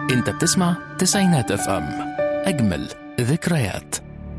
انت بتسمع تسعينات اف ام اجمل ذكريات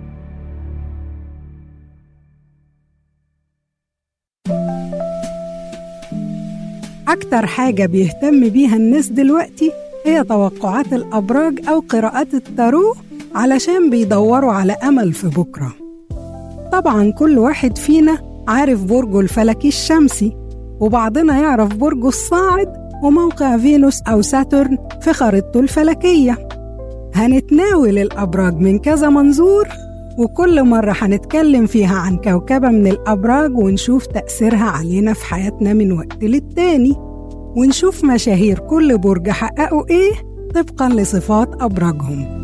أكتر حاجة بيهتم بيها الناس دلوقتي هي توقعات الأبراج أو قراءات التارو علشان بيدوروا على أمل في بكرة طبعا كل واحد فينا عارف برجه الفلكي الشمسي وبعضنا يعرف برجه الصاعد وموقع فينوس أو ساترن في خريطته الفلكية هنتناول الأبراج من كذا منظور وكل مرة هنتكلم فيها عن كوكبة من الأبراج ونشوف تأثيرها علينا في حياتنا من وقت للتاني ونشوف مشاهير كل برج حققوا إيه طبقا لصفات أبراجهم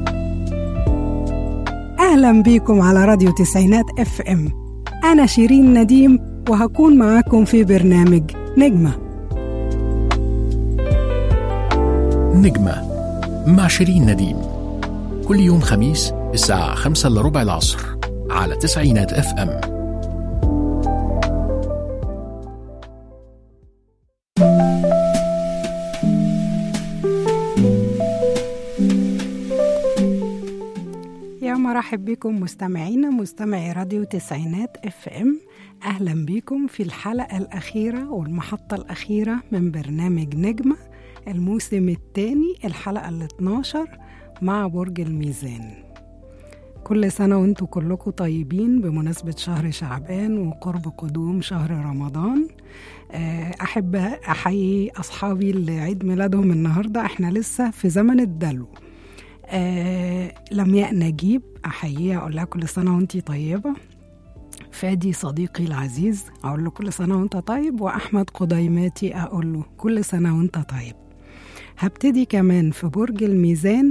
أهلا بيكم على راديو تسعينات اف ام أنا شيرين نديم وهكون معاكم في برنامج نجمة نجمة مع شيرين نديم كل يوم خميس الساعة خمسة إلا ربع العصر على تسعينات اف ام يا مرحب بكم مستمعينا مستمعي راديو تسعينات اف ام اهلا بكم في الحلقه الاخيره والمحطه الاخيره من برنامج نجمه الموسم الثاني الحلقه ال 12 مع برج الميزان كل سنة وانتم كلكم طيبين بمناسبة شهر شعبان وقرب قدوم شهر رمضان آه، أحب أحيي أصحابي اللي عيد ميلادهم النهاردة احنا لسه في زمن الدلو آه لمياء نجيب أحييها أقول لها كل سنة وانتي طيبة فادي صديقي العزيز أقول له كل سنة وانت طيب وأحمد قديماتي أقول له كل سنة وانت طيب هبتدي كمان في برج الميزان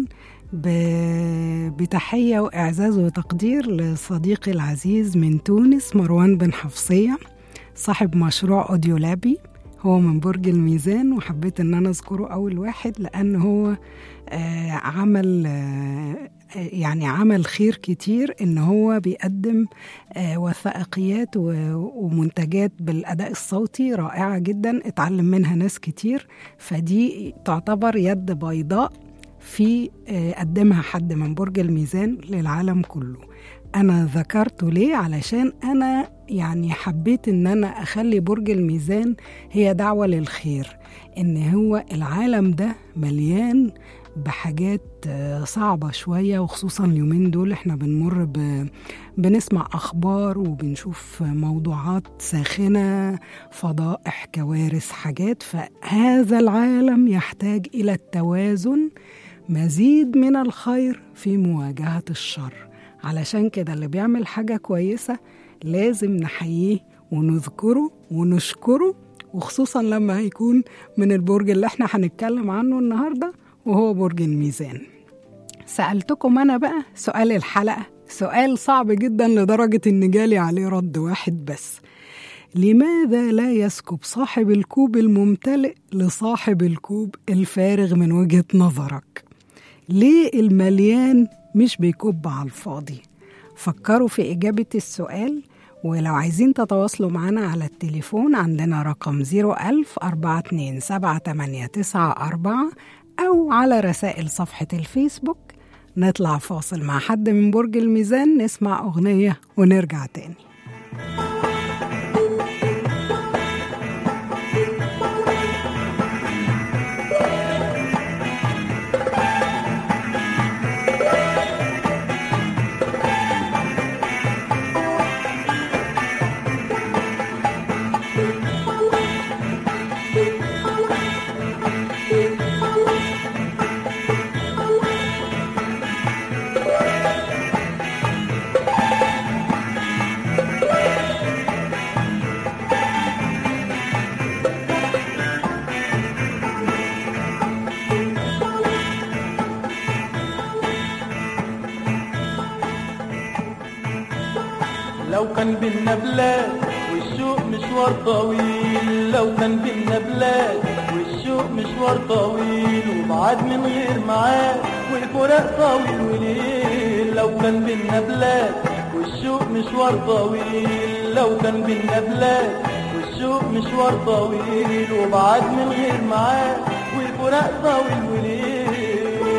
ب- بتحية وإعزاز وتقدير لصديقي العزيز من تونس مروان بن حفصية صاحب مشروع أوديو لابي هو من برج الميزان وحبيت ان انا اذكره اول واحد لان هو آه، عمل آه، يعني عمل خير كتير ان هو بيقدم آه، وثائقيات و- ومنتجات بالاداء الصوتي رائعه جدا اتعلم منها ناس كتير فدي تعتبر يد بيضاء في آه، قدمها حد من برج الميزان للعالم كله انا ذكرته ليه علشان انا يعني حبيت ان انا اخلي برج الميزان هي دعوه للخير ان هو العالم ده مليان بحاجات آه، صعبة شوية وخصوصا اليومين دول احنا بنمر ب... بنسمع أخبار وبنشوف موضوعات ساخنة فضائح كوارث حاجات فهذا العالم يحتاج إلى التوازن مزيد من الخير في مواجهة الشر علشان كده اللي بيعمل حاجة كويسة لازم نحييه ونذكره ونشكره وخصوصا لما هيكون من البرج اللي احنا هنتكلم عنه النهارده وهو برج الميزان سألتكم أنا بقى سؤال الحلقة سؤال صعب جدا لدرجة إن جالي عليه رد واحد بس لماذا لا يسكب صاحب الكوب الممتلئ لصاحب الكوب الفارغ من وجهة نظرك؟ ليه المليان مش بيكب على الفاضي؟ فكروا في إجابة السؤال ولو عايزين تتواصلوا معنا على التليفون عندنا رقم 01000 427 أو على رسائل صفحة الفيسبوك نطلع فاصل مع حد من برج الميزان نسمع أغنية ونرجع تاني لو كان بينا بلاد والشوق مشوار طويل لو كان بينا بلاد والشوق مشوار طويل وبعد من غير معاد والفراق طويل وليل لو كان بينا بلاد والشوق مشوار طويل لو كان بينا بلاد والشوق مشوار طويل وبعد من غير معاد والفراق طويل وليل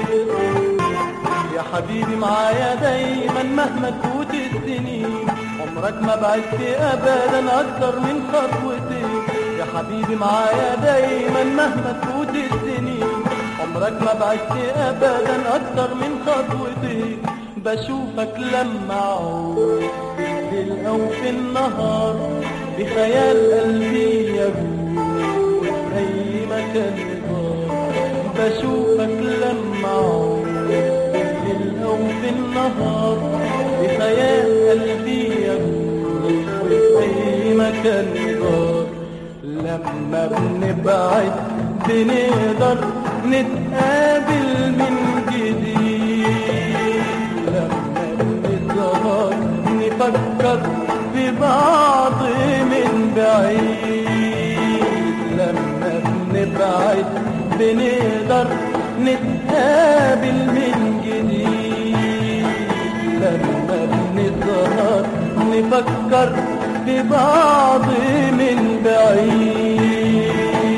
يا حبيبي معايا دايما مهما تفوت السنين عمرك ما بعدت ابدا اكتر من خطوتين يا حبيبي معايا دايما مهما تفوت السنين عمرك ما بعدت ابدا اكتر من خطوتين بشوفك لما اعود بالليل او في النهار بخيال قلبي يجول في اي مكان يدار بشوفك لما اعود بالليل او في النهار بخيال قلبي يجول في اي مكان يدار لما بنبعد بنقدر نتقابل من جديد لما بنظهر نفكر في بعض من بعيد لما بنبعد بنقدر نتقابل من جديد لما بنظهر نفكر في بعض من بعيد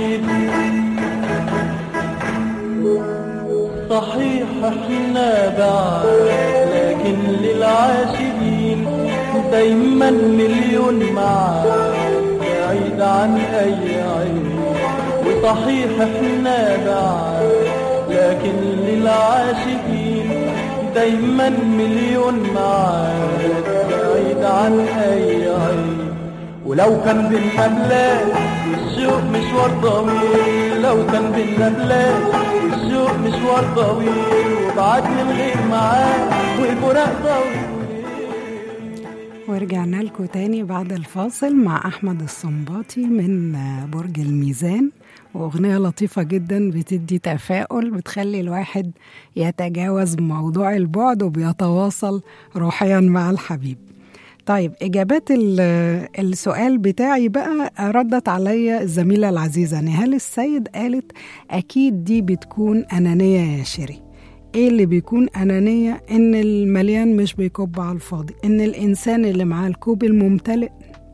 صحيح احنا بعاد لكن للعاشقين دايما مليون معاد بعيد عن اي عين وصحيح احنا بعاد لكن للعاشقين دايما مليون معاد بعيد عن اي عين ولو كان بينا بلاد والشوق مشوار طويل لو كان بينا بلاد والشوق مشوار طويل وبعد من غير معاد والفراق طويل ورجعنا لكم تاني بعد الفاصل مع أحمد الصنباطي من برج الميزان وأغنية لطيفة جدا بتدي تفاؤل بتخلي الواحد يتجاوز موضوع البعد وبيتواصل روحيا مع الحبيب طيب إجابات السؤال بتاعي بقى ردت عليا الزميلة العزيزة نهال السيد قالت أكيد دي بتكون أنانية يا شيري ايه اللي بيكون انانيه ان المليان مش بيكب على الفاضي ان الانسان اللي معاه الكوب الممتلئ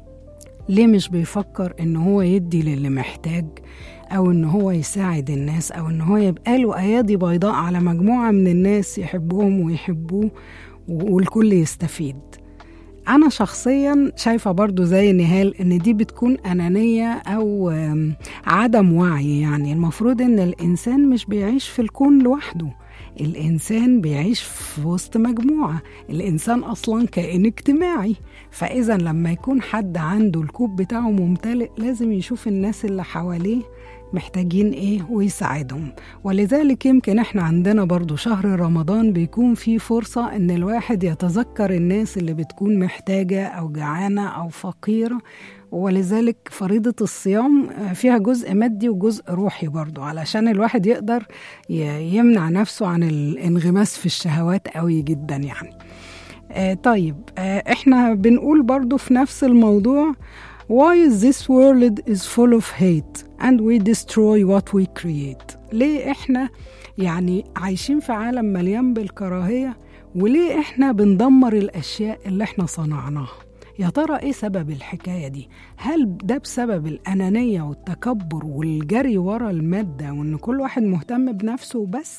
ليه مش بيفكر ان هو يدي للي محتاج او ان هو يساعد الناس او ان هو يبقى له ايادي بيضاء على مجموعه من الناس يحبوهم ويحبوه والكل يستفيد أنا شخصيا شايفة برضو زي نهال إن دي بتكون أنانية أو عدم وعي يعني المفروض إن الإنسان مش بيعيش في الكون لوحده الإنسان بيعيش في وسط مجموعة الإنسان أصلا كائن اجتماعي فإذا لما يكون حد عنده الكوب بتاعه ممتلئ لازم يشوف الناس اللي حواليه محتاجين ايه ويساعدهم ولذلك يمكن احنا عندنا برضو شهر رمضان بيكون فيه فرصة ان الواحد يتذكر الناس اللي بتكون محتاجة او جعانة او فقيرة ولذلك فريضة الصيام فيها جزء مادي وجزء روحي برضو علشان الواحد يقدر يمنع نفسه عن الانغماس في الشهوات قوي جدا يعني آه طيب آه احنا بنقول برضو في نفس الموضوع Why is this world is full of hate and we destroy what we create ليه احنا يعني عايشين في عالم مليان بالكراهية وليه احنا بندمر الأشياء اللي احنا صنعناها يا ترى ايه سبب الحكاية دي؟ هل ده بسبب الأنانية والتكبر والجري ورا المادة وإن كل واحد مهتم بنفسه وبس؟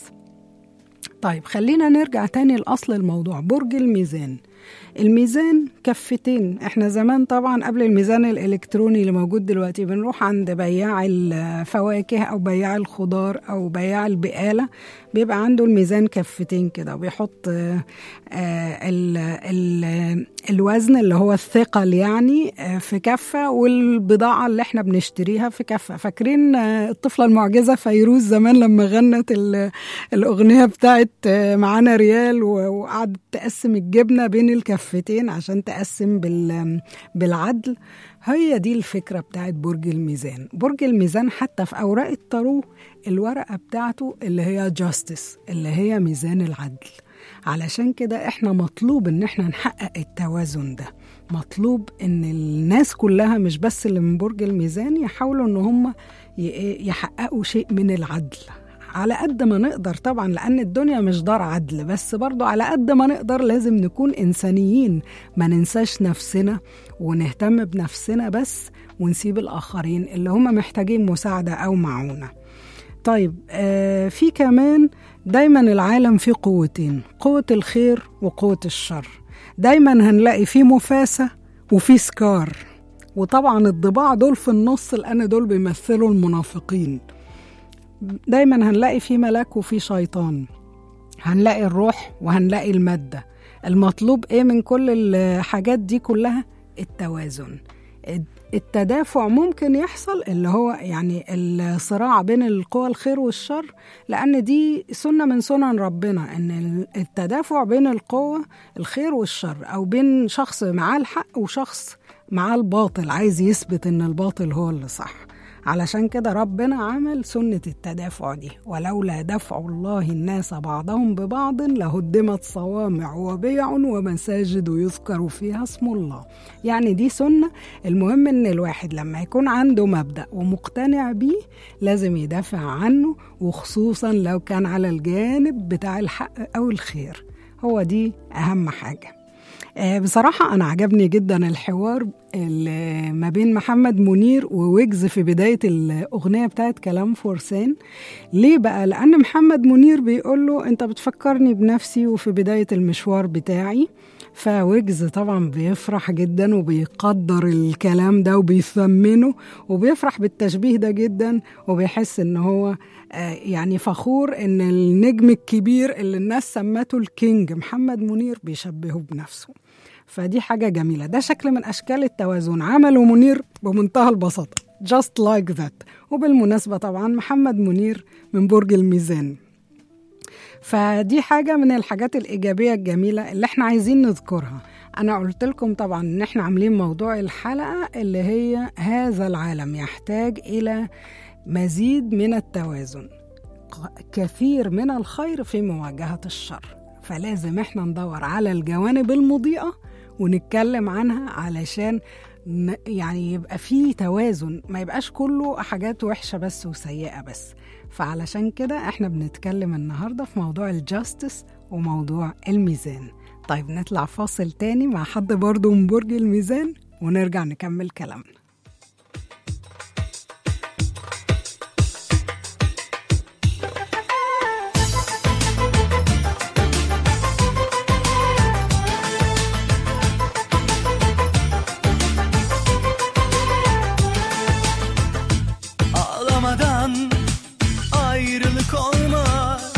طيب خلينا نرجع تاني لأصل الموضوع برج الميزان الميزان كفتين احنا زمان طبعا قبل الميزان الالكتروني اللي موجود دلوقتي بنروح عند بياع الفواكه او بياع الخضار او بياع البقاله بيبقى عنده الميزان كفتين كده وبيحط آه ال ال الوزن اللي هو الثقل يعني آه في كفه والبضاعه اللي احنا بنشتريها في كفه فاكرين آه الطفله المعجزه فيروز زمان لما غنت الاغنيه بتاعت معانا ريال وقعدت تقسم الجبنه بين الكفتين عشان تقسم بالعدل هي دي الفكرة بتاعت برج الميزان برج الميزان حتى في أوراق الطارو الورقة بتاعته اللي هي جاستس اللي هي ميزان العدل علشان كده احنا مطلوب ان احنا نحقق التوازن ده مطلوب ان الناس كلها مش بس اللي من برج الميزان يحاولوا ان هم يحققوا شيء من العدل على قد ما نقدر طبعا لأن الدنيا مش دار عدل بس برضو على قد ما نقدر لازم نكون إنسانيين ما ننساش نفسنا ونهتم بنفسنا بس ونسيب الآخرين اللي هم محتاجين مساعدة أو معونة طيب آه في كمان دايما العالم فيه قوتين قوة الخير وقوة الشر دايما هنلاقي فيه مفاسة وفيه سكار وطبعا الضباع دول في النص لأن دول بيمثلوا المنافقين دايما هنلاقي فيه ملاك وفيه شيطان هنلاقي الروح وهنلاقي المادة المطلوب ايه من كل الحاجات دي كلها التوازن التدافع ممكن يحصل اللي هو يعني الصراع بين القوى الخير والشر لأن دي سنة من سنن ربنا إن التدافع بين القوة الخير والشر أو بين شخص معاه الحق وشخص معاه الباطل عايز يثبت إن الباطل هو اللي صح علشان كده ربنا عمل سنة التدافع دي ولولا دفع الله الناس بعضهم ببعض لهدمت صوامع وبيع ومساجد يذكر فيها اسم الله يعني دي سنة المهم ان الواحد لما يكون عنده مبدأ ومقتنع بيه لازم يدافع عنه وخصوصا لو كان على الجانب بتاع الحق او الخير هو دي اهم حاجه بصراحة أنا عجبني جدا الحوار اللي ما بين محمد منير وويجز في بداية الأغنية بتاعت كلام فرسان ليه بقى؟ لأن محمد منير بيقول له أنت بتفكرني بنفسي وفي بداية المشوار بتاعي فويجز طبعا بيفرح جدا وبيقدر الكلام ده وبيثمنه وبيفرح بالتشبيه ده جدا وبيحس ان هو يعني فخور ان النجم الكبير اللي الناس سمته الكينج محمد منير بيشبهه بنفسه فدي حاجة جميلة ده شكل من أشكال التوازن عمله منير بمنتهى البساطة just like that وبالمناسبة طبعا محمد منير من برج الميزان فدي حاجة من الحاجات الإيجابية الجميلة اللي احنا عايزين نذكرها أنا قلت لكم طبعا إن احنا عاملين موضوع الحلقة اللي هي هذا العالم يحتاج إلى مزيد من التوازن كثير من الخير في مواجهة الشر فلازم احنا ندور على الجوانب المضيئة ونتكلم عنها علشان يعني يبقى فيه توازن ما يبقاش كله حاجات وحشة بس وسيئة بس فعلشان كده احنا بنتكلم النهاردة في موضوع الجاستس وموضوع الميزان طيب نطلع فاصل تاني مع حد برضو من برج الميزان ونرجع نكمل كلامنا Ağlamadan ayrılık olmaz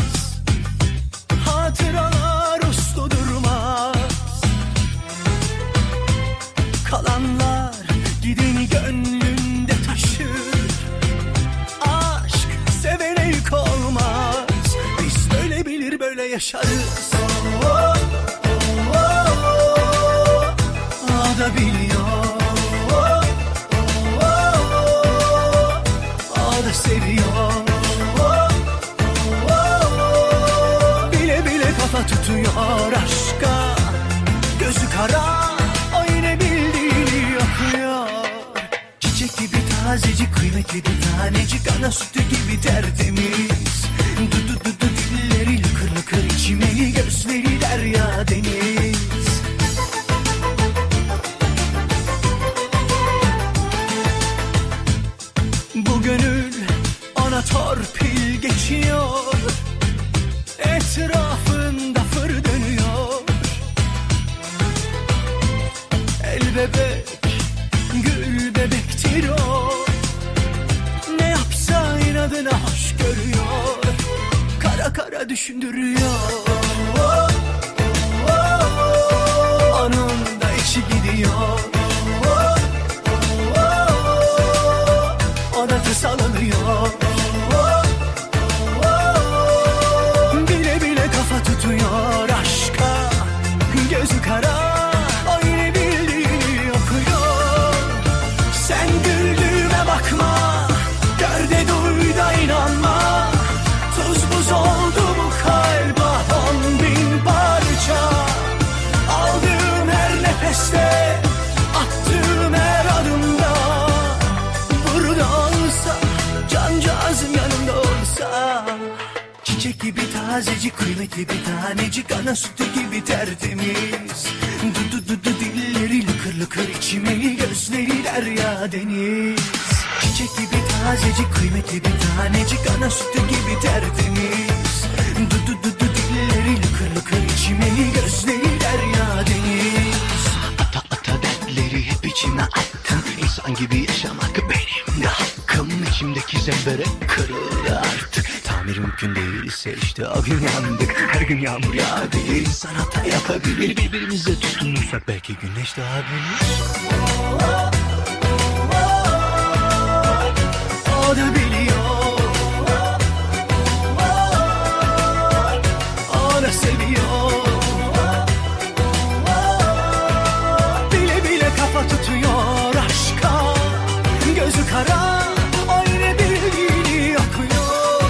Hatıralar uslu durmaz Kalanlar gideni gönlünde taşır Aşk sevene yük olmaz Biz böyle bilir böyle yaşarız Oh, oh, oh, O da biliyor Oh, oh, oh, o da seviyor Oh, oh, oh, Bile bile kafa tutuyor aşka Gözü kara o yine bildiğini yapıyor Çiçek gibi tazecik kıymetli bir tanecik Ana sütü gibi tertemiz Du du du du dilleri lıkır lıkır içimeli Gözleri derya deniz Bu gönül ona torpil geçiyor Etrafında fır dönüyor El bebek, gül bebektir o Ne yapsa inadına hoş görüyor Kara kara düşündürüyor Oh, oh, oh. Onun da içi gidiyor Oh, o da tasalanıyor Oh, oh, Bile bile kafa tutuyor aşka Gözü kara o yine bildiğini okuyor Sen güldüğüme bakma Gör de duy da inanma Tuz buz oldu bu kalp ah on bin parça Aldığım her nefeste Attığım her adımda Burada olsa Cancağızım yanımda olsa Çiçek gibi tazecik kıymetli bir tanecik Ana sütü gibi tertemiz Du du du du dilleri lıkır lıkır içimeli Gözleri derya deniz Çiçek gibi tazecik kıymetli bir tanecik Ana sütü gibi tertemiz Du du du du dilleri lıkır lıkır içmeli Gözleri derya deniz Ata ata dertleri hep içime attım İnsan gibi yaşamak benim de hakkım İçimdeki zembere kırıldı artık Tamir mümkün değilse işte o gün yandık Her gün yağmur yağabilir insan hata yapabilir Birbirimize tutunursak belki güneş doğabilir O da biliyor O da seviyor Bile bile kafa tutuyor aşka Gözü kara Ayrı bildiğini yakıyor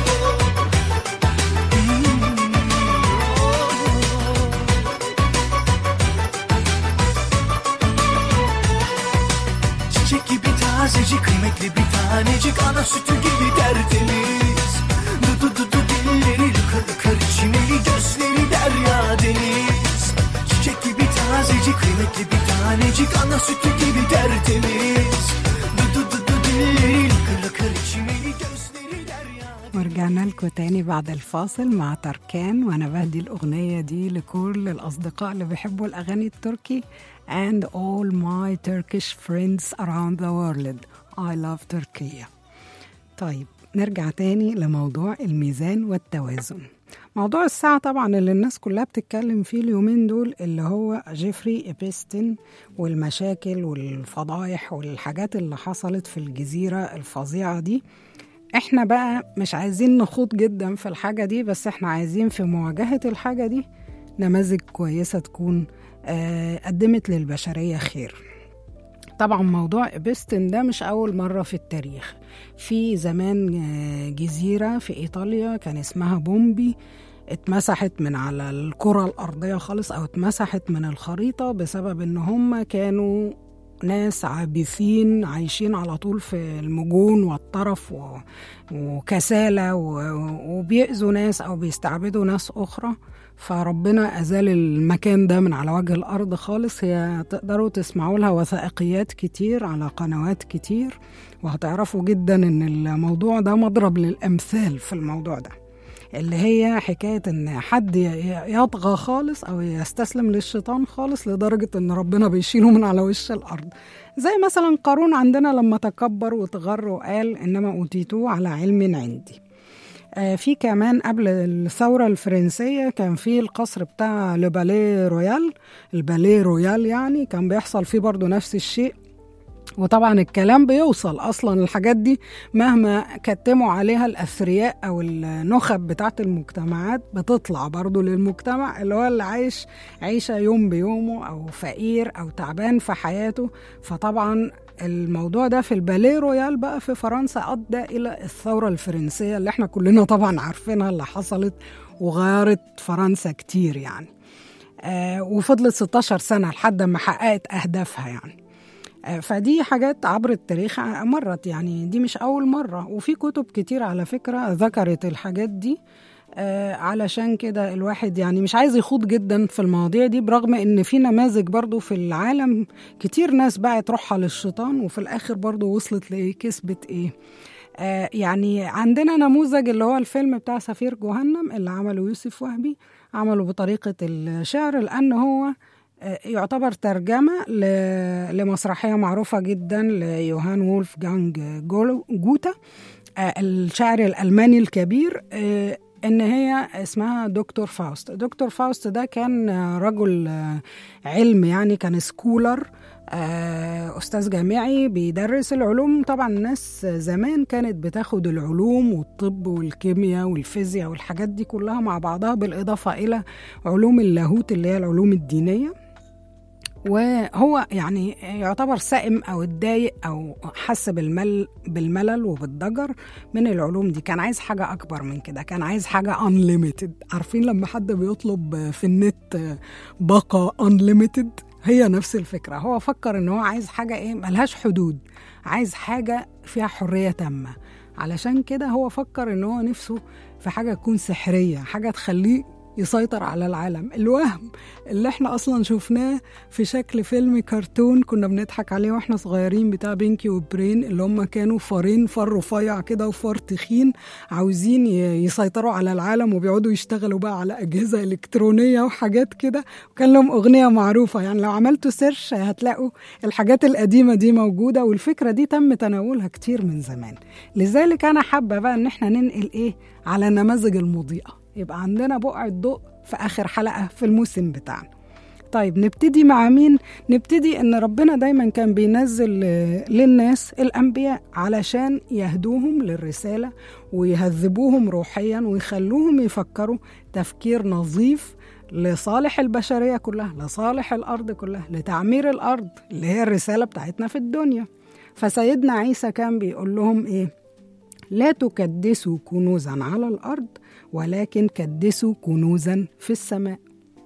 Çiçek gibi tazecik kıymetli bir tanecik Ana sütü gibi tertemiz Du du du du dilleri lıkır lıkır içmeli Gözleri derya deniz Çiçek gibi tazecik kıymetli bir tanecik Ana sütü gibi tertemiz Du du du du dilleri lıkır lıkır içmeli Gözleri derya ورجعنا لكم تاني بعد الفاصل مع تركان وانا بهدي الاغنيه دي لكل الاصدقاء اللي بيحبوا الاغاني التركي and all my Turkish friends around the world I love تركيا طيب نرجع تاني لموضوع الميزان والتوازن موضوع الساعة طبعا اللي الناس كلها بتتكلم فيه اليومين دول اللي هو جيفري إبستن والمشاكل والفضايح والحاجات اللي حصلت في الجزيرة الفظيعة دي احنا بقى مش عايزين نخوض جدا في الحاجة دي بس احنا عايزين في مواجهة الحاجة دي نماذج كويسة تكون آه، قدمت للبشرية خير طبعا موضوع إبستن ده مش أول مرة في التاريخ في زمان آه، جزيرة في إيطاليا كان اسمها بومبي اتمسحت من على الكرة الأرضية خالص أو اتمسحت من الخريطة بسبب إن هم كانوا ناس عابثين عايشين على طول في المجون والطرف و... وكسالى و... وبيأذوا ناس أو بيستعبدوا ناس أخرى فربنا أزال المكان ده من على وجه الأرض خالص هي تقدروا تسمعوا لها وثائقيات كتير على قنوات كتير وهتعرفوا جدا إن الموضوع ده مضرب للأمثال في الموضوع ده اللي هي حكاية إن حد ي- يطغى خالص أو يستسلم للشيطان خالص لدرجة إن ربنا بيشيله من على وش الأرض زي مثلا قارون عندنا لما تكبر وتغر وقال إنما أوتيتوه على علم عندي آه، في كمان قبل الثورة الفرنسية كان في القصر بتاع لباليه رويال الباليه رويال يعني كان بيحصل فيه برضو نفس الشيء وطبعا الكلام بيوصل اصلا الحاجات دي مهما كتموا عليها الاثرياء او النخب بتاعت المجتمعات بتطلع برضو للمجتمع اللي هو اللي عايش عيشه يوم بيومه او فقير او تعبان في حياته فطبعا الموضوع ده في الباليه رويال بقى في فرنسا ادى الى الثوره الفرنسيه اللي احنا كلنا طبعا عارفينها اللي حصلت وغيرت فرنسا كتير يعني آه وفضلت 16 سنه لحد ما حققت اهدافها يعني آه، فدي حاجات عبر التاريخ مرت يعني دي مش أول مرة وفي كتب كتير على فكرة ذكرت الحاجات دي آه، علشان كده الواحد يعني مش عايز يخوض جدا في المواضيع دي برغم ان في نماذج برضو في العالم كتير ناس باعت روحها للشيطان وفي الاخر برضو وصلت لايه كسبت ايه آه، يعني عندنا نموذج اللي هو الفيلم بتاع سفير جهنم اللي عمله يوسف وهبي عمله بطريقة الشعر لأن هو آه، يعتبر ترجمة ل- لمسرحية معروفة جدا ليوهان وولف جانج جوتا آه، الشاعر الألماني الكبير آه، إن هي اسمها دكتور فاوست دكتور فاوست ده كان آه، رجل آه، علم يعني كان سكولر آه، أستاذ جامعي بيدرس العلوم طبعا الناس زمان كانت بتاخد العلوم والطب والكيمياء والفيزياء والحاجات دي كلها مع بعضها بالإضافة إلى علوم اللاهوت اللي هي العلوم الدينية وهو يعني يعتبر سائم او اتضايق او حس بالمل بالملل وبالضجر من العلوم دي كان عايز حاجه اكبر من كده كان عايز حاجه unlimited عارفين لما حد بيطلب في النت باقه unlimited هي نفس الفكره هو فكر ان هو عايز حاجه ايه ملهاش حدود عايز حاجه فيها حريه تامه علشان كده هو فكر ان هو نفسه في حاجه تكون سحريه حاجه تخليه يسيطر على العالم الوهم اللي احنا اصلا شفناه في شكل فيلم كرتون كنا بنضحك عليه واحنا صغيرين بتاع بينكي وبرين اللي هم كانوا فارين فار رفيع كده وفار تخين عاوزين ي- يسيطروا على العالم وبيقعدوا يشتغلوا بقى على اجهزه الكترونيه وحاجات كده وكان لهم اغنيه معروفه يعني لو عملتوا سيرش هتلاقوا الحاجات القديمه دي موجوده والفكره دي تم تناولها كتير من زمان لذلك انا حابه بقى ان احنا ننقل ايه على النماذج المضيئه يبقى عندنا بقعه ضوء في اخر حلقه في الموسم بتاعنا طيب نبتدي مع مين؟ نبتدي إن ربنا دايما كان بينزل آه، للناس الأنبياء علشان يهدوهم للرسالة ويهذبوهم روحيا ويخلوهم يفكروا تفكير نظيف لصالح البشرية كلها لصالح الأرض كلها لتعمير الأرض اللي هي الرسالة بتاعتنا في الدنيا فسيدنا عيسى كان بيقول لهم إيه؟ لا تكدسوا كنوزا على الأرض ولكن كدسوا كنوزا في السماء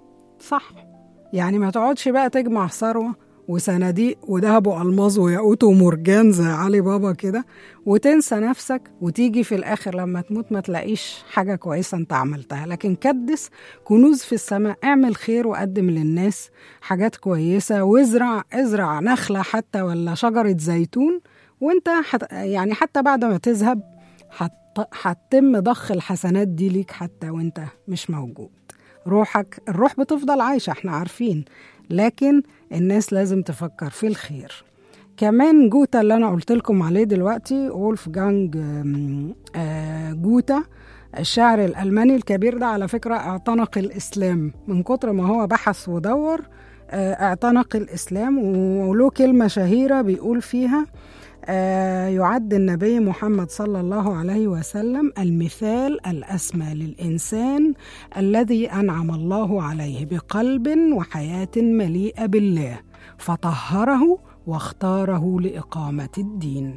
صح يعني ما تقعدش بقى تجمع ثروة وصناديق وذهب وألماظ وياقوت ومرجان زي علي بابا كده وتنسى نفسك وتيجي في الآخر لما تموت ما تلاقيش حاجة كويسة أنت عملتها لكن كدس كنوز في السماء اعمل خير وقدم للناس حاجات كويسة وازرع ازرع نخلة حتى ولا شجرة زيتون وانت حت يعني حتى بعد ما تذهب هت- هتتم ضخ الحسنات دي ليك حتى وانت مش موجود روحك الروح بتفضل عايشة احنا عارفين لكن الناس لازم تفكر في الخير كمان جوتا اللي انا قلت لكم عليه دلوقتي وولف جانج آم، آه، جوتا الشاعر الألماني الكبير ده على فكرة اعتنق الإسلام من كتر ما هو بحث ودور آه، اعتنق الإسلام وله كلمة شهيرة بيقول فيها آه، يعد النبي محمد صلى الله عليه وسلم المثال الأسمى للإنسان الذي أنعم الله عليه بقلب وحياة مليئة بالله فطهره واختاره لإقامة الدين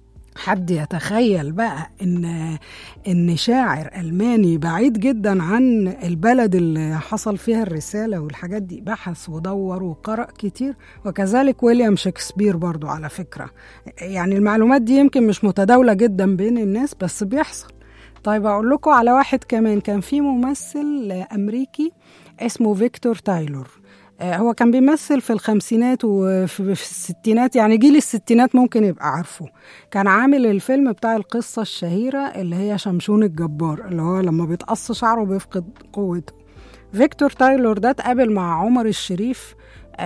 حد يتخيل بقى ان ان شاعر الماني بعيد جدا عن البلد اللي حصل فيها الرساله والحاجات دي بحث ودور وقرأ كتير وكذلك ويليام شكسبير برضو على فكره يعني المعلومات دي يمكن مش متداوله جدا بين الناس بس بيحصل طيب اقول لكم على واحد كمان كان في ممثل امريكي اسمه فيكتور تايلور آه، هو كان بيمثل في الخمسينات وفي في الستينات يعني جيل الستينات ممكن يبقى عارفه كان عامل الفيلم بتاع القصة الشهيرة اللي هي شمشون الجبار اللي هو لما بيتقص شعره بيفقد قوته فيكتور تايلور ده اتقابل مع عمر الشريف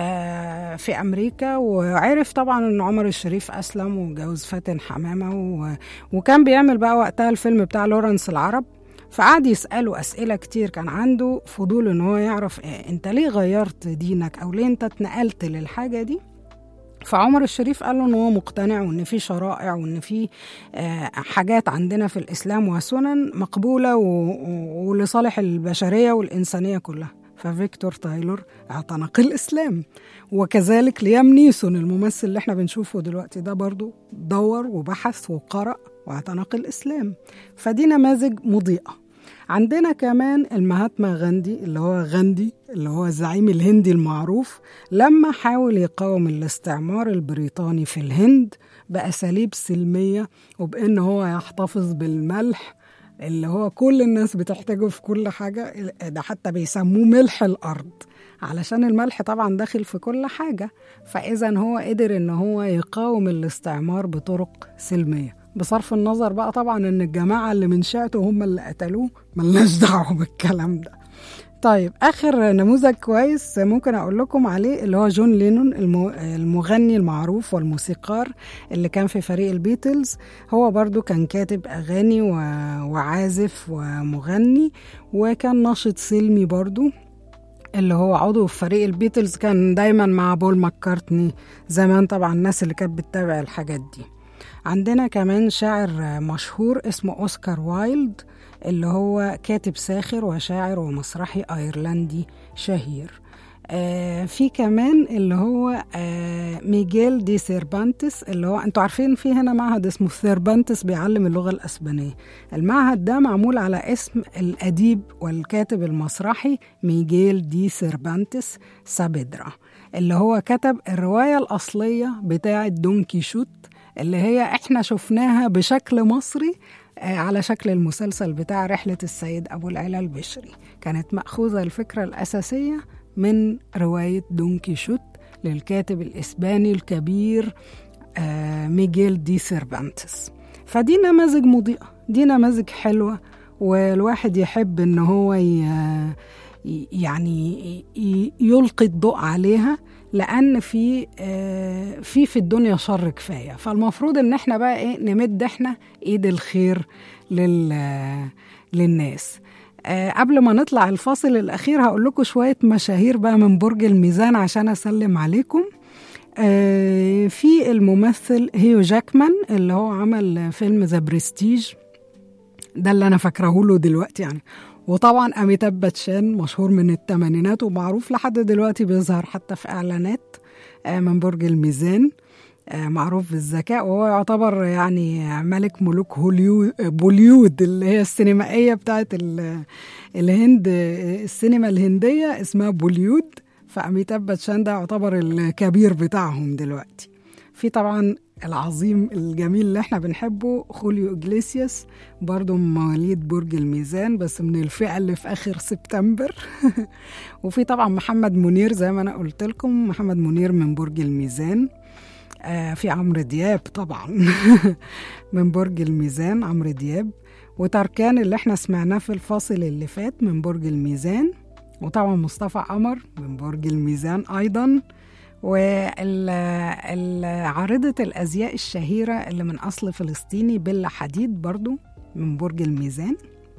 آه، في أمريكا وعرف طبعا إن عمر الشريف أسلم وجوز فاتن حمامة و... وكان بيعمل بقى وقتها الفيلم بتاع لورنس العرب فقعد يسأله أسئلة كتير كان عنده فضول إن هو يعرف إيه أنت ليه غيرت دينك أو ليه أنت اتنقلت للحاجة دي فعمر الشريف قال له ان هو مقتنع وان في شرائع وان في آه، حاجات عندنا في الاسلام وسنن مقبوله و- و- ولصالح البشريه والانسانيه كلها ففيكتور تايلور اعتنق الاسلام وكذلك ليام نيسون الممثل اللي احنا بنشوفه دلوقتي ده برضو دور وبحث وقرأ واعتنق الاسلام فدي نماذج مضيئه عندنا كمان المهاتما غاندي اللي هو غاندي اللي هو الزعيم الهندي المعروف لما حاول يقاوم الاستعمار البريطاني في الهند بأساليب سلمية وبأن هو يحتفظ بالملح اللي هو كل الناس بتحتاجه في كل حاجة ده حتى بيسموه ملح الأرض علشان الملح طبعا داخل في كل حاجة فإذا هو قدر إن هو يقاوم الاستعمار بطرق سلمية بصرف النظر بقى طبعا ان الجماعه اللي من شيعته هم اللي قتلوه ملناش دعوه بالكلام ده طيب اخر نموذج كويس ممكن اقول لكم عليه اللي هو جون لينون المو- المغني المعروف والموسيقار اللي كان في فريق البيتلز هو برضو كان كاتب اغاني و- وعازف ومغني وكان ناشط سلمي برضو اللي هو عضو في فريق البيتلز كان دايما مع بول ماكارتني زمان طبعا الناس اللي كانت بتتابع الحاجات دي عندنا كمان شاعر مشهور اسمه أوسكار وايلد اللي هو كاتب ساخر وشاعر ومسرحي أيرلندي شهير آه في كمان اللي هو آه ميجيل دي سيربانتس اللي هو انتوا عارفين في هنا معهد اسمه سيربانتس بيعلم اللغة الأسبانية المعهد ده معمول على اسم الأديب والكاتب المسرحي ميجيل دي سيربانتس سابيدرا اللي هو كتب الرواية الأصلية بتاعة دون كيشوت اللي هي احنا شفناها بشكل مصري آه، على شكل المسلسل بتاع رحلة السيد أبو العلا البشري كانت مأخوذة الفكرة الأساسية من رواية دون كيشوت للكاتب الإسباني الكبير آه، ميغيل دي سيرفانتس فدي نماذج مضيئة دي نماذج حلوة والواحد يحب ان هو ي... ي- يعني ي- يلقي الضوء عليها لان في آه، في في الدنيا شر كفايه فالمفروض ان احنا بقى ايه نمد احنا ايد الخير لل للناس آه، قبل ما نطلع الفاصل الاخير هقول لكم شويه مشاهير بقى من برج الميزان عشان اسلم عليكم آه، في الممثل هيو جاكمان اللي هو عمل فيلم ذا برستيج ده اللي انا فاكراه له دلوقتي يعني وطبعا اميتاب باتشان مشهور من الثمانينات ومعروف لحد دلوقتي بيظهر حتى في اعلانات آه، من برج الميزان آه، معروف بالذكاء وهو يعتبر يعني ملك ملوك هوليود بوليود اللي هي السينمائيه بتاعت ال- الهند السينما الهنديه اسمها بوليود فاميتاب باتشان ده يعتبر الكبير بتاعهم دلوقتي في طبعا العظيم الجميل اللي احنا بنحبه خوليو إجليسياس برضه من مواليد برج الميزان بس من الفئة اللي في آخر سبتمبر وفي طبعا محمد منير زي ما أنا قلت لكم محمد منير من برج الميزان آه في عمرو دياب طبعا من برج الميزان عمرو دياب وتركان اللي احنا سمعناه في الفاصل اللي فات من برج الميزان وطبعا مصطفى قمر من برج الميزان أيضا وعارضة الأزياء الشهيرة اللي من أصل فلسطيني بيلا حديد برضو من برج الميزان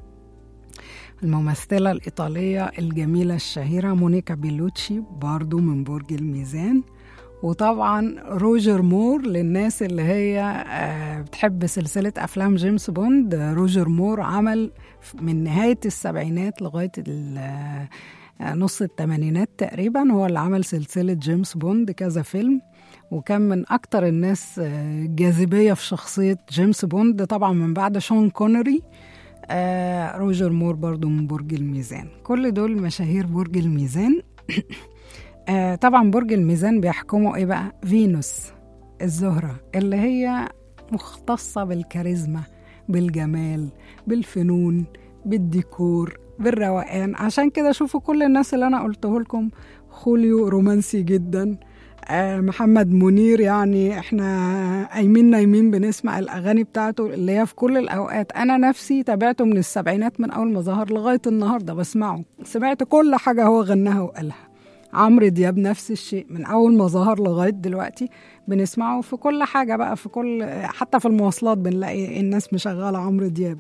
الممثلة الإيطالية الجميلة الشهيرة مونيكا بيلوتشي برضو من برج الميزان وطبعا روجر مور للناس اللي هي آه، بتحب سلسلة أفلام جيمس بوند روجر مور عمل من نهاية السبعينات لغاية ال- آه، نص الثمانينات تقريبا هو اللي عمل سلسلة جيمس بوند كذا فيلم وكان من أكتر الناس آه، جاذبية في شخصية جيمس بوند طبعا من بعد شون كونري آه، روجر مور برضو من برج الميزان كل دول مشاهير برج الميزان آه، طبعا برج الميزان بيحكموا ايه بقى فينوس الزهرة اللي هي مختصة بالكاريزما بالجمال بالفنون بالديكور بالروقان عشان كده شوفوا كل الناس اللي انا قلته لكم خوليو رومانسي جدا آه محمد منير يعني احنا قايمين نايمين بنسمع الاغاني بتاعته اللي هي في كل الاوقات انا نفسي تابعته من السبعينات من اول ما ظهر لغايه النهارده بسمعه سمعت كل حاجه هو غناها وقالها عمرو دياب نفس الشيء من اول ما ظهر لغايه دلوقتي بنسمعه في كل حاجه بقى في كل حتى في المواصلات بنلاقي الناس مشغله عمرو دياب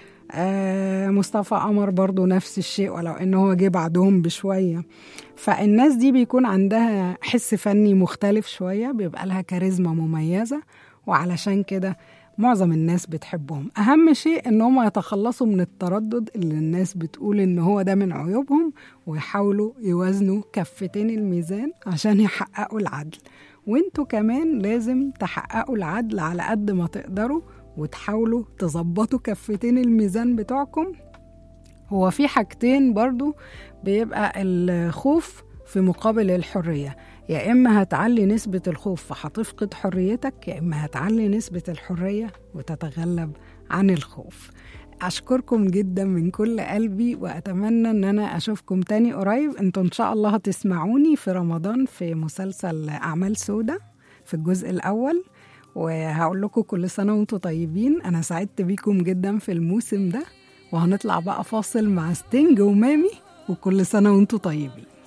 آه مصطفى قمر برضو نفس الشيء ولو ان هو جه بعدهم بشويه فالناس دي بيكون عندها حس فني مختلف شويه بيبقى لها كاريزما مميزه وعلشان كده معظم الناس بتحبهم اهم شيء ان هم يتخلصوا من التردد اللي الناس بتقول ان هو ده من عيوبهم ويحاولوا يوازنوا كفتين الميزان عشان يحققوا العدل وانتوا كمان لازم تحققوا العدل على قد ما تقدروا وتحاولوا تظبطوا كفتين الميزان بتوعكم هو في حاجتين برضو بيبقى الخوف في مقابل الحرية يا إما هتعلي نسبة الخوف فهتفقد حريتك يا إما هتعلي نسبة الحرية وتتغلب عن الخوف أشكركم جدا من كل قلبي وأتمنى أن أنا أشوفكم تاني قريب أنتوا إن شاء الله هتسمعوني في رمضان في مسلسل أعمال سودة في الجزء الأول وهقول لكم كل سنة وانتم طيبين أنا سعدت بيكم جدا في الموسم ده وهنطلع بقى فاصل مع ستينج ومامي وكل سنة وانتم طيبين